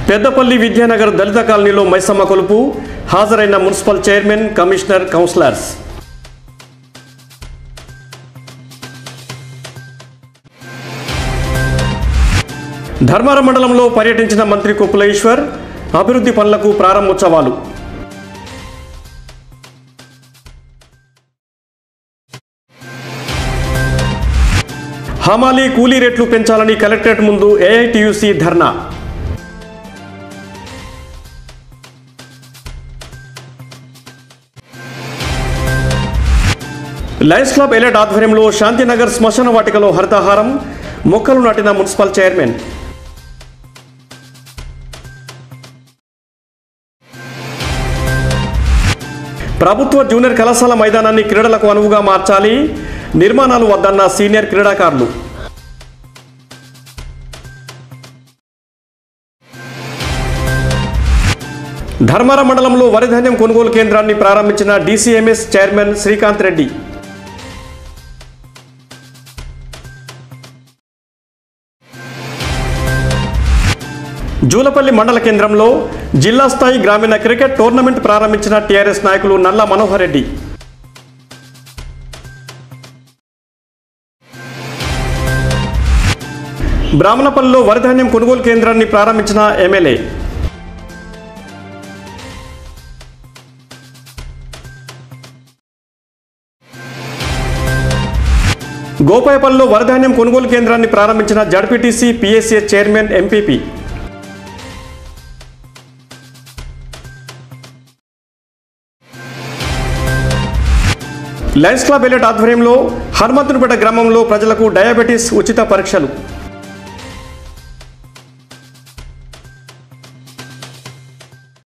పెద్దపల్లి విద్యానగర్ దళిత కాలనీలో మైసమ్మ కొలుపు హాజరైన municipal chairman commissioner councillors Dharmaram మండలంలో పర్యటించిన మంత్రి కుప్పలేశ్వర్ అభివృద్ధి పనులకు ప్రారంభోత్సవాలు హమాలీ కూలీ రేట్లు పెంచాలని కలెక్టరేట్ ముందు ఏఐటియుసి ధర్నా లయన్స్ క్లబ్ ఎలెట్ ఆధ్వర్యంలో శాంతినగర్ శ్మశాన వాటికలో హరితహారం మొక్కలు నాటిన మున్సిపల్ చైర్మన్ ప్రభుత్వ జూనియర్ కళాశాల మైదానాన్ని క్రీడలకు అనువుగా మార్చాలి నిర్మాణాలు వద్దన్న సీనియర్ క్రీడాకారులు ధర్మారం మండలంలో వరిధాన్యం కొనుగోలు కేంద్రాన్ని ప్రారంభించిన డీసీఎంఎస్ చైర్మన్ శ్రీకాంత్ రెడ్డి జూలపల్లి మండల కేంద్రంలో జిల్లా స్థాయి గ్రామీణ క్రికెట్ టోర్నమెంట్ ప్రారంభించిన టీఆర్ఎస్ నాయకులు నల్ల మనోహర్ రెడ్డి బ్రాహ్మణపల్లిలో వరిధాన్యం కొనుగోలు కేంద్రాన్ని ప్రారంభించిన ఎమ్మెల్యే గోపాయపల్లిలో వరధాన్యం కొనుగోలు కేంద్రాన్ని ప్రారంభించిన ZPTC PSCS chairman MPP lions club ఎలెట్ ఆధ్వర్యంలో హనుమంతునిపేట గ్రామంలో ప్రజలకు డయాబెటీస్ ఉచిత పరీక్షలు